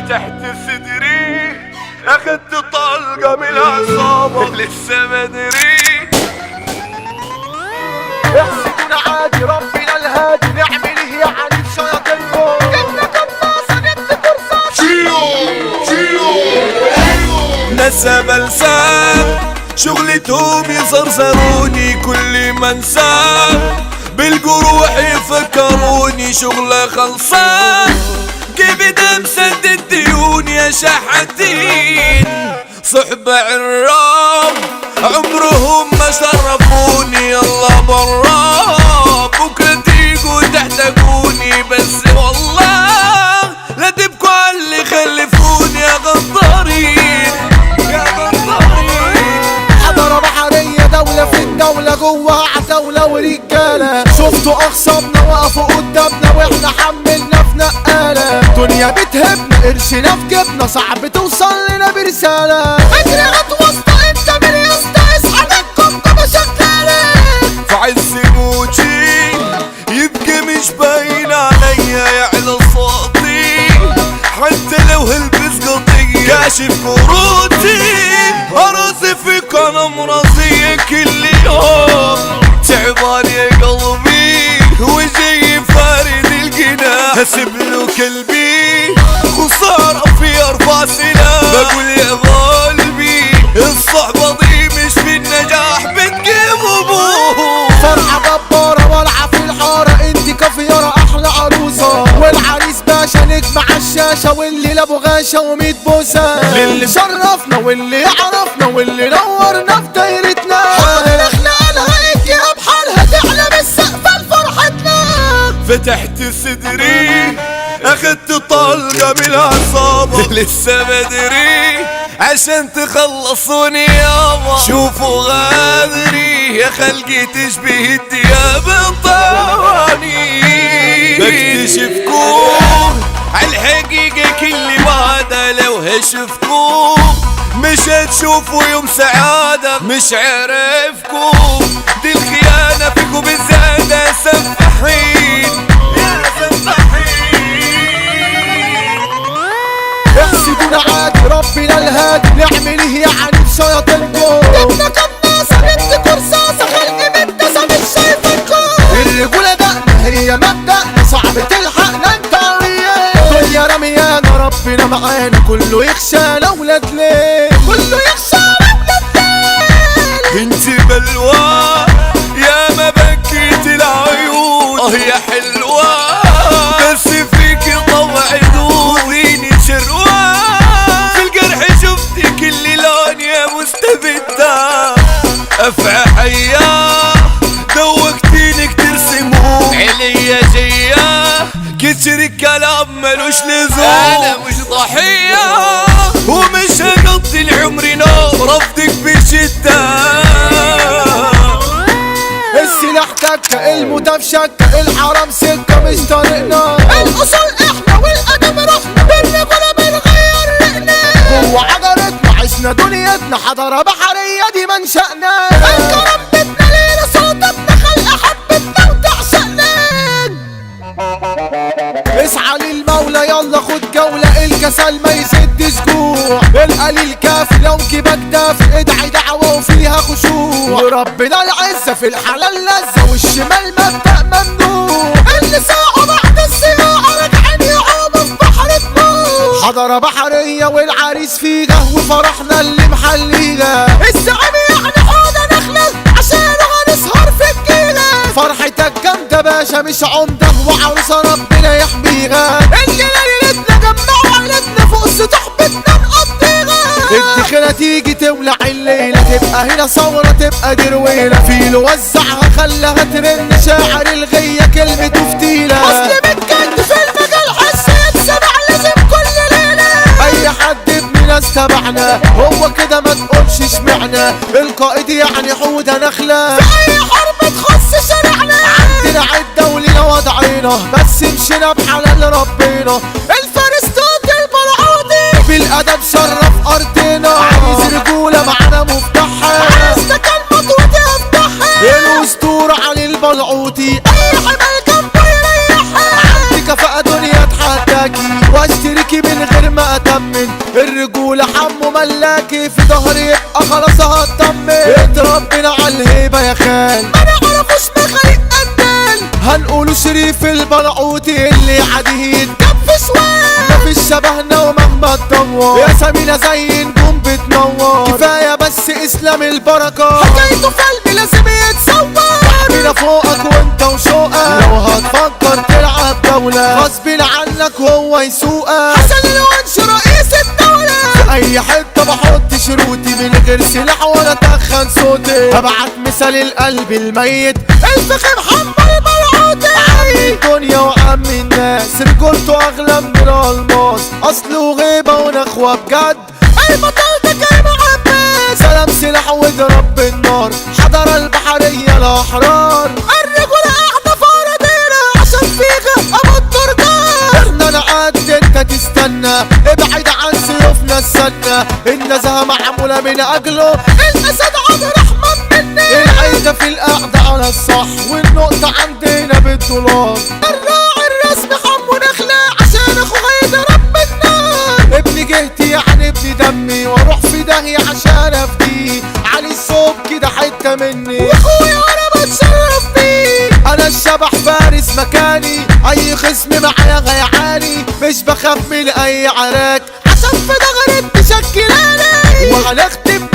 فتحت صدري اخدت طلقة من العصابة لسه بدري احسدنا عادي ربنا الهادي نعمل ايه يعني بشياطينكم جبنا قناصة ندي نسى بلسان شغلتهم يزرزروني كل ما انساه بالجروح يفكروني شغلة خلصان جيبي ده مسدد ديون يا شحاتين صحبة عرام عمرهم ما شرفوني يلا برا بكرة تيجوا تحتاجوني بس والله لا تبكوا على اللي خلفوني يا غدارين يا غدارين حضارة بحرية دولة في الدولة جوه عتاولة ورجالة شفتوا أخصامنا وقفوا قدامنا واحنا حملنا في نقالة دنيا بتهبنا قرشنا في جيبنا صعب توصل لنا برسالة اجري هتوسطى انت من يسطا اصحى منكم كما شغالة في عز موجي يبقى مش باين عليا يعلى صوتي حتى لو هلبس قضية كاشف كروتي اراسي فيك انا مرضية كل يوم تعبان يا قلبي وجاي فارد الجناح هسيب له كلبي خسارة في اربع سنين بقول يا قلبي الصحبة دي مش في النجاح بتجيب ابوه فرحة جبارة والعة في الحارة انت كافيارة احلى عروسة والعريس باشا نجم عالشاشة واللي لابو غاشة وميت بوسة للي شرفنا واللي عرفنا واللي نورنا في دايرتنا حاضر احنا قالها اديها بحالها تعلى من سقف فرحتنا فتحت صدري اخدت طلقة من العصابة لسه بدري عشان تخلصوني يابا شوفوا غادري يا خلقي تشبه الدياب الطواني بكتشفكم عالحقيقة كل وعدة لو هشفكم مش هتشوفوا يوم سعادة مش عارفكم دي الخيانة فيكم بالزيادة سفاحين يا سفاحين احسدونا عادي ربنا الهادي نعمل ايه يعني بشياطينكم جبنا قناصة ندي كرصاصة خلق مدسة مش شايفينكم الرجولة دقنا هي مبدأنا صعب تلحقنا انت وياه دنيا رميانا ربنا معانا كله يخشى ولاد ليل كله يخشى ولاد ليل انت بلوى يا ما بكيت العيون اه يا حلوة بس فيك طبع دوني شروة في الجرح شفتك اللي لون يا مستبدة افعى حيا دوقتيني كتير سموم عليا جيا كتر الكلام ملوش لزوم انا مش ضحية ومش هقضي العمر نار رفضك بشدة السلاح تكة المدف شكة الحرام سكة مش طريقنا الأصول احنا والأدب رحنا بالرجولة بنغير رقنا جوه عجرتنا عشنا دنيتنا حضارة بحرية دي منشأنا الكرم بيتنا لينا صوتنا خلق حبتنا وتعشقنا اسعى للمولى يلا خد جولة الكسل ما يسدش جوع القليل كافي لو كبك دافي ادعي دعوة وفيها خشوع وربنا العزة في الحلال لذة والشمال مبدأ ممنوع اللي ساعة بعد الصياعة راجعين يعوموا في بحر دموع حضارة بحرية والعريس فيها وفرحنا اللي محليها الزعيم يعني حوضة نخلة عشان هنسهر في الجيلة فرحتك جامدة باشا مش عمدة وعروسة ربنا يحميها الليلة ليلتنا جمعوا عيلتنا فوق سطح بيتنا نقضيها الدخلة تيجي تولع الليلة تبقى هنا ثورة تبقى دي رويلة فيلو وزعها خلاها ترن شاعر الغية كلمته فتيلة أصل بجد في المجال حس يتسمع لازم كل ليلة أي حد ابن ناس تبعنا هو كده ما تقولش اشمعنا القائد يعني حودة نخلة في أي حرب تخص شارعنا عندنا عدة ولينا وضعينا بس مشينا بحلال ربنا الفارس توت البلعوضي بالأدب شرف أرضنا عايز رجولة معانا مفتاحها عايز كان مطوتي أفتحها الأسطورة علي البلعوطي أي حمل جنبه يريحها عندي كفاءة دنيا تحداكي واشتركي من غير ما الرجولة حمو ملاكي في ظهري يبقى خلاص هطمن اتربينا على الهيبة يا خال ما نعرفوش مخالق قدال هنقوله شريف البلعوتي اللي عادي يتجاب في سواه مفيش شبهنا ومهما تدور يا سمينة زي نجوم بتنور كفاية بس اسلام البركة حكايته في قلبي لازم يتصور مينا فوقك وانت وشوقك لو هتفكر تلعب جولة غصب عنك هو يسوقك حسن الونش رئيس الدولة في اي حتة بحط شروطي من غير سلاح ولا تخن صوتي ببعت مثال القلب الميت الفخر محمد البلعوتي عم الدنيا وعم الناس رجولته اغلى من الالماس اصله غيبة ونخوة بجد البطل ده كريم عباس سلام سلاح واضرب بالنار حضر البحرية الاحرار الرجولة قاعدة فرضينا عشان فيها ابو الدردار احنا نعد انت تستنى ابعد عن سيوفنا السنة النزهة معمولة من اجله الاسد عبد الرحمن مني العيدة في القعدة على الصح والنقطة عندنا بالدولار الراعي الرسمي حمو نخلة عشان اخو غيد رب النار ابن جهتي يعني ابن دمي واروح في داهية عشان افديه علي الصوب كده حتة مني واخويا وانا بتشرف بيه انا الشبح فارس مكاني اي خصم معايا غيعاني مش بخاف من اي عراك عشان في ضغري تشكلاني وهنختم